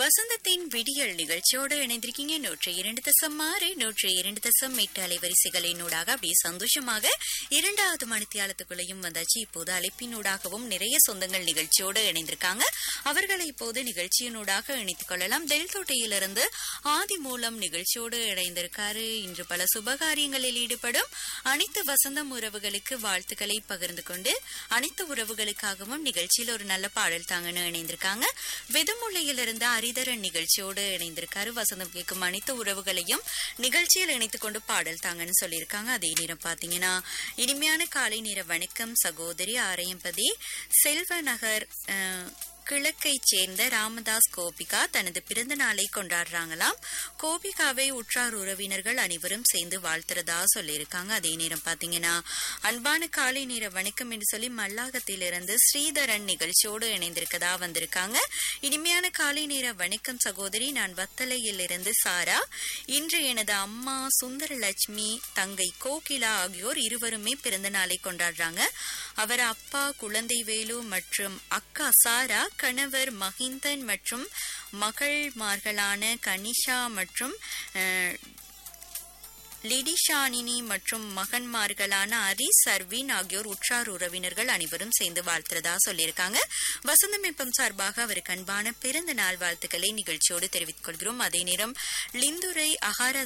வசந்தத்தின் விடியல் நிகழ்ச்சியோடு இணைந்திருக்கீங்க நூற்றி இரண்டு தசம் ஆறு நூற்றி இரண்டு தசம் எட்டு அலைவரிசைகளினூடாக அப்படியே சந்தோஷமாக இரண்டாவது மணித்தியாலத்துக்குள்ளேயும் வந்தாச்சு இப்போது அழைப்பினூடாகவும் நிறைய சொந்தங்கள் நிகழ்ச்சியோடு இணைந்திருக்காங்க அவர்களை இப்போது நிகழ்ச்சியினூடாக இணைத்துக் கொள்ளலாம் தெல்தோட்டையிலிருந்து ஆதி மூலம் நிகழ்ச்சியோடு இணைந்திருக்காரு இன்று பல சுபகாரியங்களில் ஈடுபடும் அனைத்து வசந்தம் உறவுகளுக்கு வாழ்த்துக்களை பகிர்ந்து கொண்டு அனைத்து உறவுகளுக்காகவும் நிகழ்ச்சியில் ஒரு நல்ல பாடல் தாங்கன்னு இணைந்திருக்காங்க வெதுமுள்ளையிலிருந்து ஹரிதரன் நிகழ்ச்சியோடு இணைந்திருக்காரு வசந்தம் கேட்கும் அனைத்து உறவுகளையும் நிகழ்ச்சியில் இணைத்துக் கொண்டு பாடல் தாங்கன்னு சொல்லியிருக்காங்க அதே நேரம் பாத்தீங்கன்னா இனிமையான காலை நேர வணக்கம் சகோதரி ஆரையம்பதி செல்வ நகர் அஹ், கிழக்கைச் சேர்ந்த ராமதாஸ் கோபிகா தனது பிறந்த நாளை கொண்டாடுறாங்களாம் கோபிகாவை உற்றார் உறவினர்கள் அனைவரும் சேர்ந்து வாழ்த்துறதா சொல்லியிருக்காங்க அதே நேரம் பாத்தீங்கன்னா அன்பான காலை நேர வணக்கம் என்று சொல்லி மல்லாகத்திலிருந்து ஸ்ரீதரன் நிகழ்ச்சியோடு இணைந்திருக்கதா வந்திருக்காங்க இனிமையான காலை நேர வணக்கம் சகோதரி நான் வத்தலையிலிருந்து சாரா இன்று எனது அம்மா சுந்தரலட்சுமி தங்கை கோகிலா ஆகியோர் இருவருமே பிறந்த நாளை கொண்டாடுறாங்க அவர் அப்பா குழந்தை வேலு மற்றும் அக்கா சாரா கணவர் மஹிந்தன் மற்றும் மகள்மார்களான கனிஷா மற்றும் அஹ், லிடிஷானினி மற்றும் மகன்மார்களான அரி சர்வின் ஆகியோர் உற்றார் உறவினர்கள் அனைவரும் சேர்ந்து வாழ்த்துறதா சொல்லியிருக்காங்க வசந்தம் வெப்பம் சார்பாக அவருக்கு அன்பான பிறந்த நாள் வாழ்த்துக்களை நிகழ்ச்சியோடு தெரிவித்துக் கொள்கிறோம் அதே நேரம் லிந்துரை அகார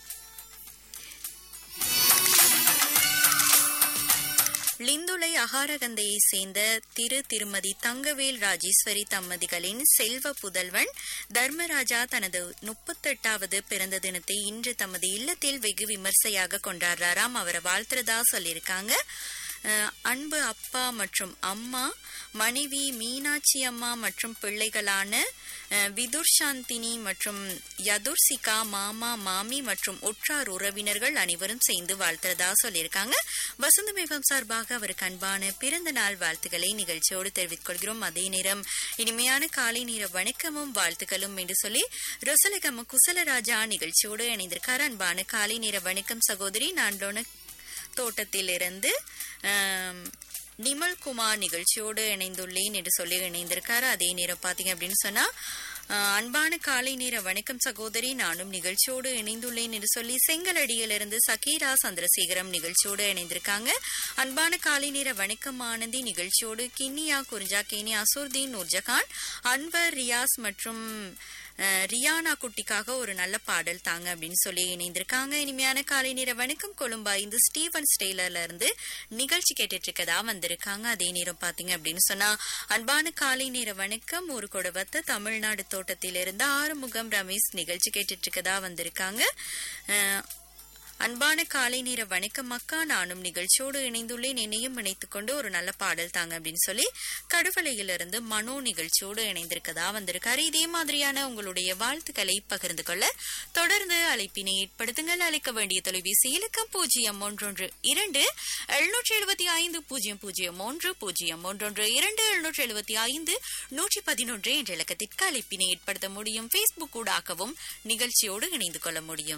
லிந்துலை அகாரகந்தையை சேர்ந்த திரு திருமதி தங்கவேல் ராஜேஸ்வரி தம்பதிகளின் செல்வ புதல்வன் தர்மராஜா தனது முப்பத்தெட்டாவது பிறந்த தினத்தை இன்று தமது இல்லத்தில் வெகு விமர்சையாக கொண்டாடுறாராம் அவரை வாழ்த்துறதா சொல்லியிருக்காங்க அஹ், அன்பு அப்பா மற்றும் அம்மா மனைவி மீனாட்சி அம்மா மற்றும் பிள்ளைகளான அஹ், விதுர் சாந்தினி மற்றும் யதுர்சிகா மாமா மாமி மற்றும் உற்றார் உறவினர்கள் அனைவரும் சேர்ந்து வாழ்த்துறதா சொல்லியிருக்காங்க வசந்தமேகம் சார்பாக அவருக்கு அன்பான பிறந்த நாள் வாழ்த்துக்களை நிகழ்ச்சியோடு தெரிவித்துக் கொள்கிறோம் அதே நேரம் இனிமையான காலை நேர வணக்கமும் வாழ்த்துக்களும் என்று சொல்லி ரொசலகம குசலராஜா நிகழ்ச்சியோடு இணைந்திருக்கார் அன்பான காலை நேர வணக்கம் சகோதரி நான் டொன தோட்டத்திலிருந்து ஆம், நிமல் குமார் நிகழ்ச்சியோடு இணைந்துள்ளேன் என்று சொல்லி இணைந்திருக்காரு அதே நேரம் பாத்தீங்க அப்படின்னு சொன்னா ஆஹ், அன்பான காலை நேர வணக்கம் சகோதரி நானும் நிகழ்ச்சியோடு இணைந்துள்ளேன் என்று சொல்லி செங்கலடியிலிருந்து சகீரா சந்திரசேகரம் நிகழ்ச்சியோடு இணைந்திருக்காங்க அன்பான காலை நேர வணக்கம் ஆனந்தி நிகழ்ச்சியோடு கிண்ணியா குறிஞ்சா கேனி அசுர்தீன் நூர்ஜகான் அன்வர் ரியாஸ் மற்றும் அஹ், ரியானா குட்டிக்காக ஒரு நல்ல பாடல் தாங்க அப்படின்னு சொல்லி இணைந்திருக்காங்க இனிமையான காலை நேர வணக்கம் கொழும்பா இந்த ஸ்டீவன் ஸ்டெய்லர்ல இருந்து நிகழ்ச்சி கேட்டுட்டு இருக்கதா வந்திருக்காங்க அதே நேரம் பாத்தீங்க அப்படின்னு சொன்னா அன்பான காலை நேர வணக்கம் ஒரு கொடவத்த தமிழ்நாடு தோட்டத்திலிருந்து ஆறுமுகம் ரமேஷ் நிகழ்ச்சி கேட்டுட்டு இருக்கதா வந்திருக்காங்க அஹ், அன்பான காலை நேர வணக்கம் அக்கா நானும் நிகழ்ச்சியோடு இணைந்துள்ளேன் என்னையும் இணைத்துக் கொண்டு ஒரு நல்ல பாடல் தாங்க அப்படின்னு சொல்லி கடுவலையிலிருந்து மனோ நிகழ்ச்சியோடு இணைந்திருக்கதா வந்திருக்காரு இதே மாதிரியான உங்களுடைய வாழ்த்துக்களை பகிர்ந்து கொள்ள தொடர்ந்து அழைப்பினை ஏற்படுத்துங்கள் அழைக்க வேண்டிய தொலைபேசி இலக்கம் பூஜ்ஜியம் ஒன்றொன்று இரண்டு எழுநூற்றி எழுபத்தி ஐந்து பூஜ்ஜியம் பூஜ்ஜியம் ஒன்று பூஜ்ஜியம் ஒன்றொன்று இரண்டு எழுநூற்றி எழுபத்தி ஐந்து நூற்றி பதினொன்று என்ற இலக்கத்திற்கு அழைப்பினை ஏற்படுத்த முடியும் பேஸ்புக் ஊடாகவும் நிகழ்ச்சியோடு இணைந்து கொள்ள முடியும்